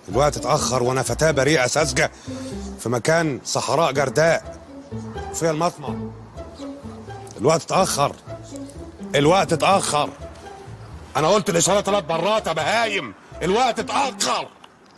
الوقت اتأخر وأنا فتاة بريئة ساذجة في مكان صحراء جرداء فيها المصنع الوقت اتأخر الوقت اتأخر أنا قلت الإشارة ثلاث مرات يا بهايم الوقت اتأخر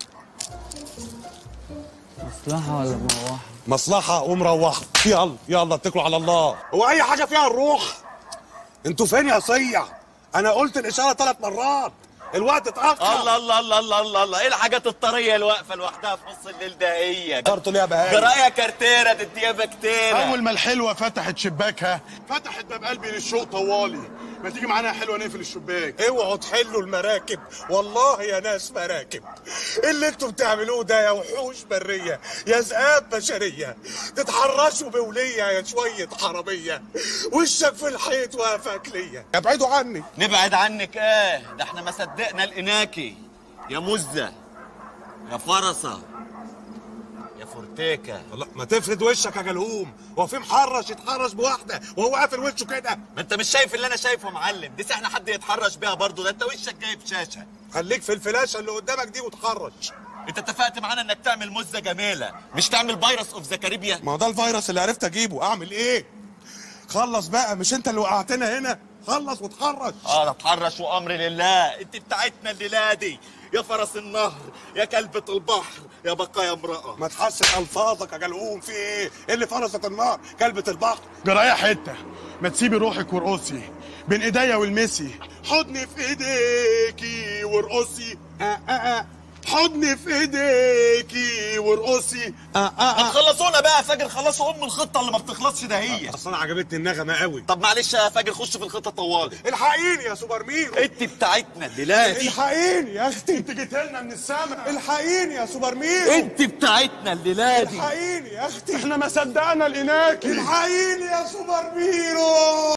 مصلحة ولا مروحة؟ مصلحة ومروحة يلا يلا اتكلوا على الله هو أي حاجة فيها الروح انتوا فين يا صيع أنا قلت الإشارة ثلاث مرات الوقت اتأخر الله الله الله الله الله الله ايه الحاجات الطرية اللي واقفة لوحدها في نص الليل ده هي اخترتوا ليه يا بهايم جرايه كارتيرة تديها بكتيرة اول ما الحلوه فتحت شباكها فتحت باب قلبي للشوق طوالي ما تيجي معانا يا حلوه نقفل الشباك اوعوا تحلوا المراكب والله يا ناس مراكب اللي انتوا بتعملوه ده يا وحوش بريه يا ذئاب بشريه تتحرشوا بوليه يا شويه حراميه وشك في الحيط وقفك ليا ابعدوا عني نبعد عنك ايه ده احنا ما صدقنا لقيناكي يا مزة يا فرصة يا فورتيكا الله ما تفرد وشك يا جلهوم هو في محرش يتحرش بواحده وهو قافل وشه كده ما انت مش شايف اللي انا شايفه يا معلم دي سحنا حد يتحرش بيها برضه ده انت وشك جايب شاشة خليك في الفلاشه اللي قدامك دي وتحرش انت اتفقت معانا انك تعمل مزة جميلة مش تعمل فيروس اوف ذا كاريبيان ما هو ده الفيروس اللي عرفت اجيبه اعمل ايه خلص بقى مش انت اللي وقعتنا هنا خلص وتحرش اه اتحرش وامر لله انت بتاعتنا الليله دي يا فرس النهر يا كلبة البحر يا بقايا امرأة ما تحسن الفاظك يا جلهوم في ايه إيه اللي فرست النار كلبة البحر جرايه حته ما تسيبي روحك وارقصي بين ايديا والمسي حضني في ايديكي وارقصي آه آه آه. حضني في ايديكي وارقصي آه آه آه. خلصونا بقى يا فاجر خلصوا ام الخطة اللي ما بتخلصش ده هي اصل انا عجبتني النغمه قوي طب معلش يا فاجر خش في الخطة طوالي الحقيني يا سوبر ميرو انت بتاعتنا الليله دي الحقيني يا اختي انت جيت لنا من السما الحقيني يا سوبر ميرو انت بتاعتنا الليله دي الحقيني يا اختي احنا ما صدقنا لقيناكي الحقيني يا سوبر ميرو